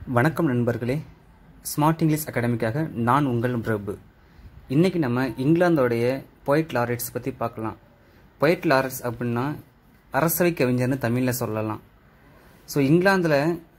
வணக்கம் நண்பர்களே smart English அகாடமிக்காக நான் உங்கள் பிரபு இன்றைக்கி நம்ம இங்கிலாந்தோடைய பொயட் லாரட்ஸ் பற்றி பார்க்கலாம் பொயட் லாரட்ஸ் அப்படின்னா அரசவை கவிஞர்னு தமிழில் சொல்லலாம் ஸோ இங்கிலாந்தில்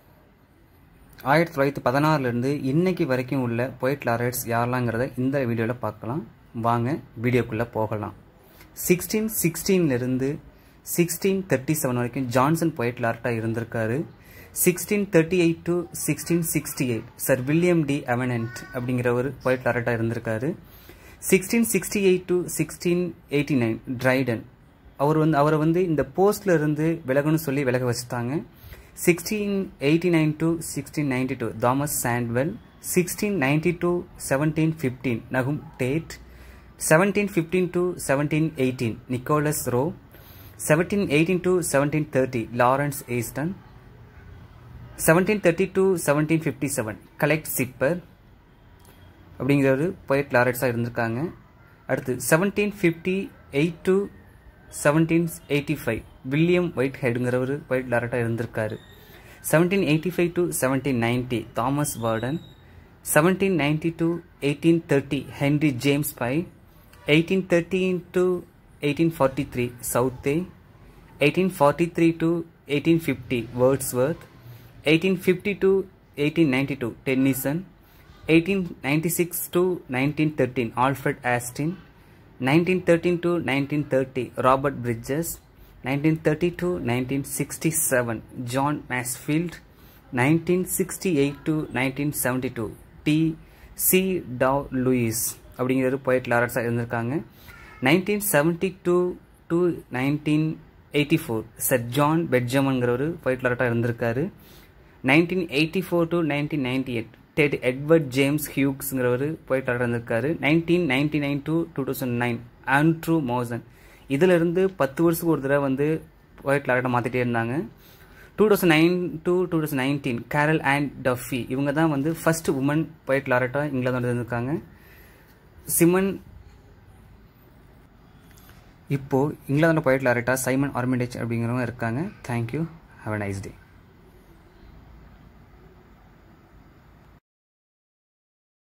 ஆயிரத்தி தொள்ளாயிரத்தி பதினாறுலேருந்து இன்னைக்கு வரைக்கும் உள்ள பொயட் லாரட்ஸ் யாரெல்லாங்கிறத இந்த வீடியோவில் பார்க்கலாம் வாங்க வீடியோக்குள்ளே போகலாம் சிக்ஸ்டீன் சிக்ஸ்டீன்லேருந்து சிக்ஸ்டீன் தேர்ட்டி செவன் வரைக்கும் ஜான்சன் பொயட் லாரட்டாக இருந்திருக்காரு sixteen thirty eight to sixteen sixty eight sir William D'Avenant அப்படிங்கிற ஒரு பொயட் லாரட்டாக இருந்திருக்காரு sixteen sixty eight to sixteen eighty nine Dryden அவர் வந்து அவரை வந்து இந்த போஸ்ட்ல இருந்து விலகணும்னு சொல்லி விலக வச்சுட்டாங்க sixteen eighty nine to sixteen ninety two Thomas Shadwell sixteen ninety two seventeen fifteen நகும் Tate seventeen fifteen to seventeen eighteen Nicholas Rowe seventeen eighteen to seventeen thirty Laurence Eusden seventeen thirty to seventeen fifty seven Colley Cibber அப்படிங்கிற ஒரு poet லாரட்ஸாக இருந்திருக்காங்க அடுத்து seventeen fifty eight to seventeen eighty five William ஒயிட் ஹெடுங்கிற ஒரு poet லாரட்டாக இருந்திருக்காரு seventeen eighty five to seventeen ninety Thomas warden seventeen ninety to eighteen thirty Henry James Pye eighteen thirteen to eighteen forty three Southey eighteen forty three to eighteen fifty Wordsworth 1850 to 1892 Tennyson 1896 to 1913 Alfred Astin 1913 to 1930 Robert Bridges 1930 to 1967 John Masefield 1968 to 1972 T C Dow Lewis அப்படிங்கிற ஒரு poet லாரட்ஸாக இருந்திருக்காங்க nineteen seventy two to nineteen eighty four sir John பெட்ஜமன்கிற ஒரு poet லாரட்டாக இருந்திருக்காரு nineteen eighty four to nineteen ninety eight Ted Edward James ஹியூக்ஸுங்கிற ஒரு போயிட்டாளர் இருந்திருக்காரு nineteen ninety nine to two thousand nine Andrew Motion இதிலிருந்து பத்து வருஷத்துக்கு ஒரு தடவை வந்து போயிட் லாரட்டை மாற்றிட்டே இருந்தாங்க two thousand nine to two thousand nineteen Carol Ann Duffy இவங்க தான் வந்து ஃபர்ஸ்ட் உமன் போயிட் லாரட்டாக இங்கிலாந்து இருந்திருக்காங்க சிமன் இப்போது இங்கிலாந்து போயிட் லாரட்டா சைமன் ஆர்மிடேஜ் அப்படிங்கிறவங்க இருக்காங்க thank you have a nice day